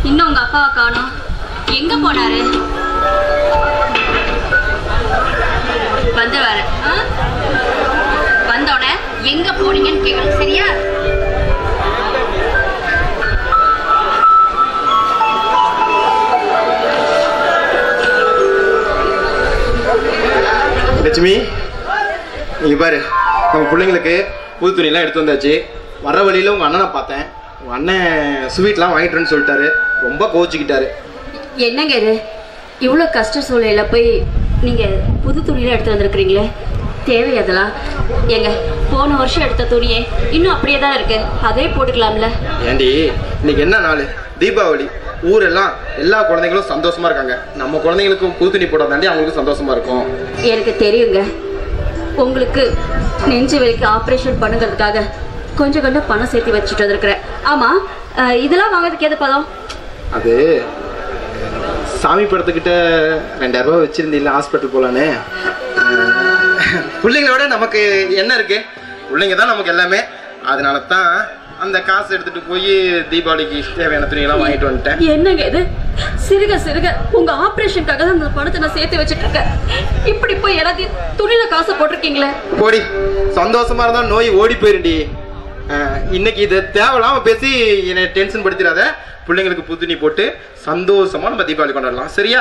இன்னும் உங்க அப்பாவை காணோம் எங்க போனாரு வந்துருவாரு ஆ? வந்தோடனே எங்க போனீங்கன்னு கேட்கணும் சரியா லட்சுமி நீங்க பாரு நம்ம பிள்ளைங்களுக்கு புது துணியெல்லாம் எடுத்து வந்தாச்சு வர வழியில உங்க அண்ணனை பார்த்தேன் உங்க அண்ணன் ஸ்வீட்லாம் வாங்கிட்டுன்னு சொல்லிட்டாரு ரொம்ப கோச்சிக்கிட்டாரு என்னங்க இது இவ்வளோ கஷ்ட சூழ்நிலையில போய் நீங்க புது துணியில எடுத்து வந்திருக்கிறீங்களே தேவை அதெல்லாம் ஏங்க போன வருஷம் எடுத்த துணியே இன்னும் அப்படியே தான் இருக்கு அதே போட்டுக்கலாம்ல ஏண்டி இன்னைக்கு என்ன நாள் தீபாவளி ஊரெல்லாம் எல்லா குழந்தைங்களும் சந்தோஷமா இருக்காங்க நம்ம குழந்தைங்களுக்கும் புது துணி போட தாண்டி அவங்களுக்கும் சந்தோஷமா இருக்கும் எனக்கு தெரியுங்க உங்களுக்கு நெஞ்சு வலிக்கு ஆப்ரேஷன் பண்ணுங்கிறதுக்காக கொஞ்சம் கொஞ்சம் பணம் சேர்த்து வச்சுட்டு வந்திருக்கிறேன் ஆமா அஹ், இதெல்லாம் வாங்குறதுக்கு எது பதம் அது சாமி படத்துக்கிட்ட ரெண்டாயிரம் ரூபாய் வச்சிருந்தீங்களா ஹாஸ்பிட்டல் போலான்னு அஹ், பிள்ளைங்களோட நமக்கு என்ன இருக்கு பிள்ளைங்க தான் நமக்கு எல்லாமே அதனால தான் அந்த காசு எடுத்துட்டு போய் தீபாவளிக்கு தேவையான துணியெல்லாம் வாங்கிட்டு வந்துட்டேன் என்னங்க இது சிறுக சிறுக உங்க ஆபரேஷனுக்காக தான் அந்த பணத்தை நான் சேர்த்து வச்சிட்டு இருக்கேன் இப்படி போய் எல்லாத்தையும் துணியில காசை போட்டிருக்கீங்களே போடி சந்தோஷமா இருந்தா நோய் ஓடி போயிருண்டி அஹ், இன்னைக்கு இது தேவையில்லாம பேசி என்னை டென்ஷன் படுத்திடாத பிள்ளைங்களுக்கு புது துணி போட்டு சந்தோஷமா நம்ம தீபாவளி கொண்டாடலாம் சரியா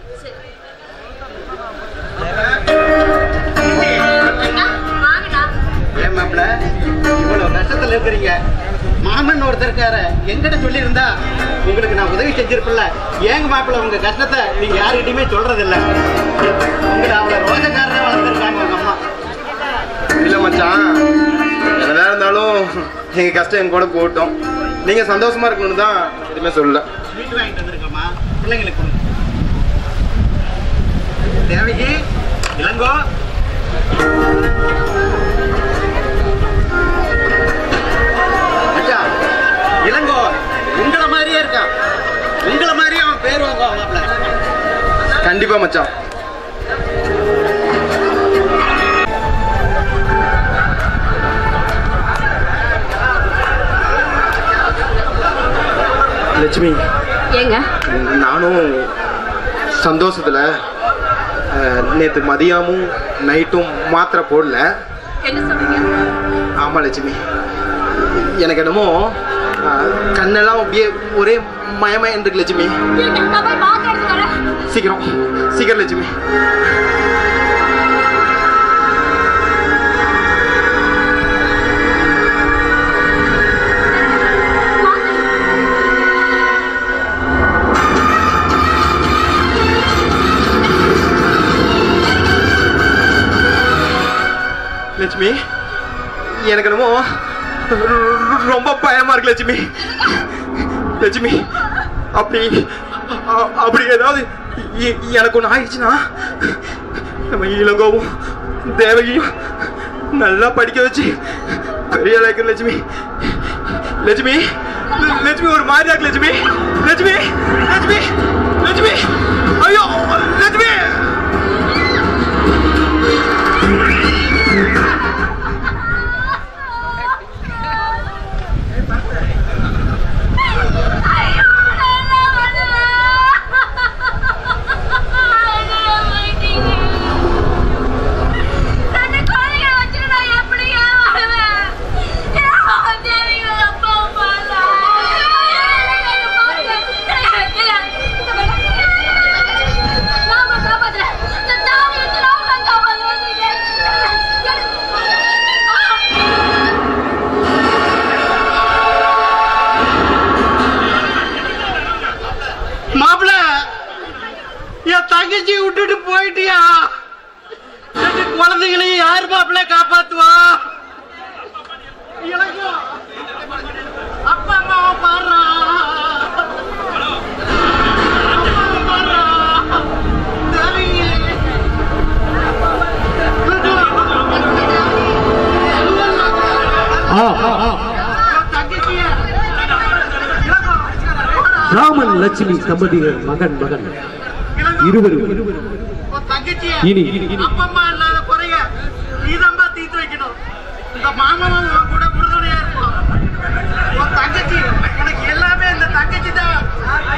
ஏன் மாப்பிள இவ்வளவு கஷ்டத்துல இருக்கிறீங்க மாமன் ஒருத்தர் இருக்காரு எங்கிட்ட சொல்லியிருந்தா உங்களுக்கு நான் உதவி செஞ்சிருப்பேன்ல ஏங்க மாப்பிள உங்க கஷ்டத்தை நீங்க யாருக்கிட்டயுமே சொல்றது இல்ல உங்களை அவ்வளவு ரோஜக்காரரே வளர்த்துருக்காங்க உங்க அம்மா இல்ல மச்சான் என்னதான் இருந்தாலும் எங்க கஷ்டம் எங்க கூட போகட்டும் நீங்க சந்தோஷமா இருக்கணும்னு தான் எதுவுமே சொல்லல ஸ்வீட் வாங்கிட்டு வந்திருக்கம்மா பிள்ளைங்களுக்கு கொடுங்க தேவகி இளங்கோ அச்சா இளங்கோ உங்களை மாதிரியே இருக்கான் உங்களை மாதிரியே அவன் பேர் வாங்குவான் மாப்பிள கண்டிப்பா மச்சான் லட்சுமி ஏங்க நானும் சந்தோஷத்துல அஹ், நேத்து மதியமும் நைட்டும் மாத்திரை போடல என்ன சொல்றீங்க ஆமா லட்சுமி எனக்கு என்னமோ அஹ், கண்ணெல்லாம் அப்படியே ஒரே மயமயம் இருக்கு லட்சுமி ஏங்க, நான் போய் மாத்திரை எடுத்து வரேன். சீக்கிரம் சீக்கிரம் லட்சுமி லட்சுமி எனக்கு என்னமோ ரொ- ரொம்ப பயமா இருக்கு லட்சுமி லட்சுமி அப்படி அ- அப்படி ஏதாவது எ- எனக்கு ஒன்று ஆயிடுச்சுன்னா நம்ம இளங்கோவும் தேவகியும் நல்லா படிக்க வச்சு பெரிய ஆளாக்கிற லட்சுமி லட்சுமி லட்சுமி ஒரு மாதிரியா இருக்கு லட்சுமி லட்சுமி லட்சுமி லட்சுமி ஐயோ லட்சுமி மாப்பிள என் தங்கச்சி விட்டுட்டு போயிட்டியா ரெண்டு குழந்தைகளையும் யார் மாப்பிள காப்பாத்துவா எனக்கும் அப்பா அம்மாவை பாடுறா அம்மாவை பாடுறா. தேவகி. என் தங்கச்சிய ராமன் லட்சுமி தம்பதிகள் மகன் மகன் இருவரும் உன் தங்கச்சிய இனி அப்பா அம்மா இல்லாத குறைய நீதான்பா தீர்த்து வைக்கணும் இந்த மாமாவும் உன் கூட உறுதுணையா இருப்பான் உன் தங்கச்சி உனக்கு எல்லாமே இந்த தங்கச்சி தான்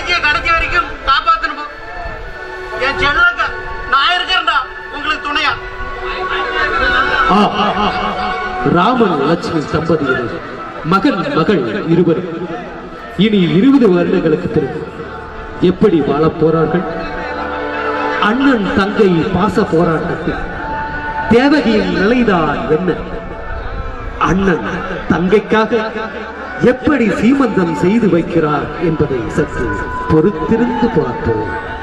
தங்கச்சியை கடைசி வரைக்கும் காப்பாத்தணும் போ. என் செல்லக்க நான் இருக்கிறேன்டா உங்களுக்கு துணையா ஆ, ஆ, ஆ. ராமன் லட்சுமி தம்பதியர் மகன் மகள் இருவர் இனி இருபது வருடங்களுக்கு பிறகு எப்படி வாழப் போறார்கள் அண்ணன் தங்கை பாச போராட்டத்தில் தேவகியின் நிலைதான் என்ன அண்ணன் தங்கைக்காக எப்படி சீமந்தம் செய்து வைக்கிறார் என்பதை சற்று பொறுத்திருந்து பார்ப்போம்